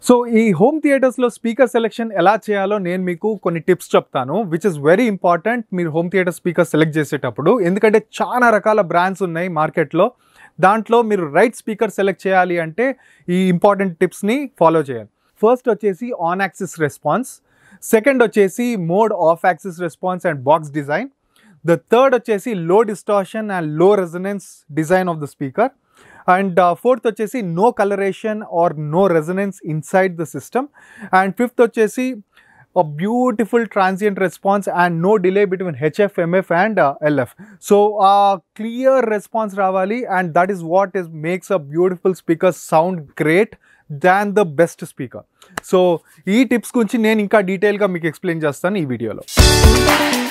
So ఈ home థియేటర్స్లో speaker selection ఎలా చేయాలో నేను మీకు కొన్ని టిప్స్ చెప్తాను విచ్ ఇస్ వెరీ ఇంపార్టెంట్ మీరు హోమ్ థియేటర్ స్పీకర్ సెలెక్ట్ చేసేటప్పుడు ఎందుకంటే చాలా రకాల బ్రాండ్స్ ఉన్నాయి మార్కెట్లో దాంట్లో మీరు రైట్ స్పీకర్ సెలెక్ట్ చేయాలి అంటే ఈ ఇంపార్టెంట్ టిప్స్ని ఫాలో చేయాలి ఫస్ట్ వచ్చేసి ఆన్ యాక్సిస్ రెస్పాన్స్ సెకండ్ వచ్చేసి mode off axis response and box design the third వచ్చేసి low distortion and low resonance design of the speaker and fourth వచ్చేసి no colouration or no resonance inside the system and fifth వచ్చేసి a beautiful transient response and no delay between HF, MF and uh, LF. So a clear response రావాలి and that is what is makes a beautiful speaker sound great than the best speaker. So ఈ tips గురించి నేను ఇంకా డీటెయిల్గా మీకు explain చేస్తాను ఈ వీడియోలో